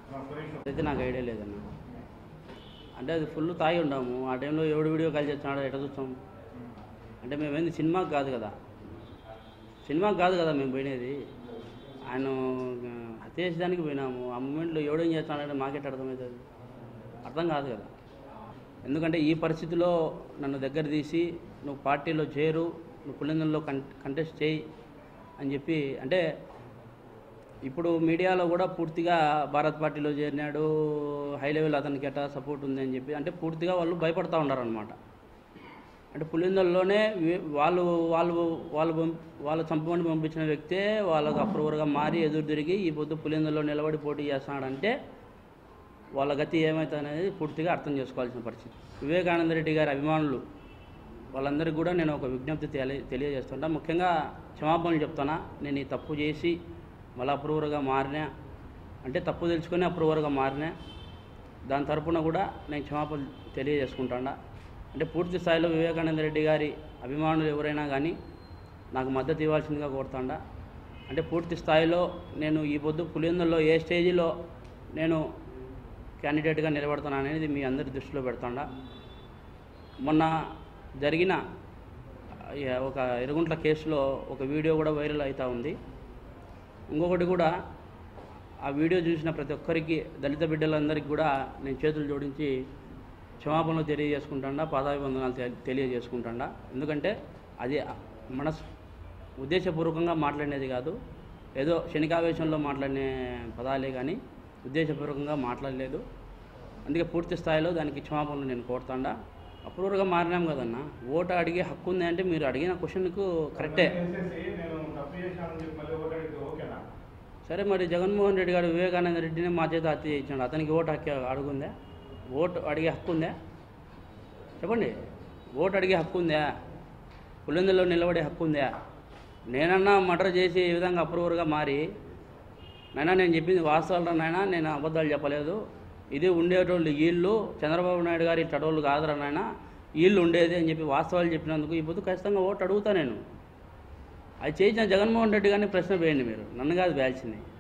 అయితే నాకు ఐడియా లేదన్న అంటే అది ఫుల్ తాగి ఉన్నాము ఆ టైంలో ఎవడు వీడియో కాల్ చేస్తున్నాడో ఎట్లా చూస్తాం అంటే మేమేంది సినిమాకి కాదు కదా సినిమాకి కాదు కదా మేము పోయినది ఆయన ఆ, హత్య చేసేదానికి పోయినాము ఆ మూమెంట్లో ఎవడేం చేస్తున్నాడంటే మాకెట్ అర్థమవుతుంది అర్థం కాదు కదా ఎందుకంటే ఈ పరిస్థితిలో నన్ను దగ్గర తీసి నువ్వు పార్టీలో చేరు నువ్వు పులిందంలో కం కంటెస్ట్ చేయి అని చెప్పి అంటే ఇప్పుడు మీడియాలో కూడా పూర్తిగా భారత్ పార్టీలో చేరినాడు హై లెవెల్ అతనికి ఎట్టా సపోర్ట్ ఉంది అని చెప్పి అంటే పూర్తిగా వాళ్ళు భయపడతా ఉన్నారనమాట అంటే పులిందల్లోనే వీ- వాళ్ళు వాళ్ళు వాళ్ళు పంప్- వాళ్ళ చంపమని పంపించిన వ్యక్తే వాళ్ళకు అప్రూవర్గా మారి ఎదురు తిరిగి ఈ పొద్దు పులిందల్లో నిలబడి పోటీ చేస్తున్నాడంటే వాళ్ళ గతి ఏమవుతుందనేది పూర్తిగా అర్థం చేసుకోవాల్సిన పరిస్థితి వివేకానంద రెడ్డి గారి అభిమానులు వాళ్ళందరికీ కూడా నేను ఒక విజ్ఞప్తి తెలియ తెలియజేస్తుంటా ముఖ్యంగా క్షమాపణలు చెప్తానా నేను ఈ తప్పు చేసి మళ్ళీ అప్రూవర్గా మారినా అంటే తప్పు తెలుసుకొని అప్రూవర్గా మారినా దాని తరపున కూడా నేను క్షమాపణ తెలియజేసుకుంటాడా అంటే పూర్తి స్థాయిలో వివేకానంద రెడ్డి గారి అభిమానులు ఎవరైనా కానీ నాకు మద్దతు ఇవ్వాల్సిందిగా కోరుతాడా అంటే పూర్తి స్థాయిలో నేను ఈ పొద్దు పులిందల్లో ఏ స్టేజిలో నేను క్యాండిడేట్గా నిలబడతాను అనేది మీ అందరి దృష్టిలో పెడతాడా మొన్న జరిగిన ఆ, ఒక ఎరుగుంట్ల కేసులో ఒక వీడియో కూడా వైరల్ అవుతూ ఉంది ఇంకొకటి కూడా ఆ వీడియో చూసిన ప్రతి ఒక్కరికి దళిత బిడ్డలందరికీ కూడా నేను చేతులు జోడించి క్షమాపణలు తెలియజేసుకుంటాడా పాదాభివందనాలు తె- తెలియజేసుకుంటాడా ఎందుకంటే అది మనస్ ఉద్దేశపూర్వకంగా మాట్లాడినది కాదు ఏదో క్షణికావేశంలో మాట్లాడిన పదాలే కానీ ఉద్దేశపూర్వకంగా మాట్లాడలేదు అందుకే పూర్తి స్థాయిలో దానికి క్షమాపణలు నేను కోరుతాడా అప్రూవర్గా మారినాం కదన్నా ఓటు అడిగే హక్కు ఉంది అంటే మీరు అడిగిన క్వశ్చన్కు కరెక్టే నేను తప్పు చేశానని చెప్పి మళ్ళీ ఓటు అడిగితే ఓకేనా సరే మరి జగన్మోహన్ రెడ్డి గారు వివేకానంద రెడ్డిని మా చేత హత్య చేయించాడు అతనికి ఓటు హక్కు అడుగుందా ఓటు అడిగే హక్కు ఉందా చెప్పండి ఓటు అడిగే హక్కు ఉందా పులిందులో నిలబడే హక్కు ఉందా నేనన్నా మర్డర్ చేసి ఈ విధంగా అప్రూవర్గా మారి నైనా నేను చెప్పింది వాస్తవాలు నాయనా నేను అబద్ధాలు చెప్పలేదు ఇది ఉండేటోళ్ళు వీళ్ళు చంద్రబాబు నాయుడు గారి టడోళ్ళు కాదురా నాయన వీళ్ళు ఉండేది అని చెప్పి వాస్తవాలు చెప్పినందుకు ఈ పొద్దు ఖచ్చితంగా ఓటు అడుగుతా నేను అది చేయించిన జగన్మోహన్ రెడ్డి గారిని ప్రశ్న వేయండి మీరు నన్ను కాదు వేయాల్సింది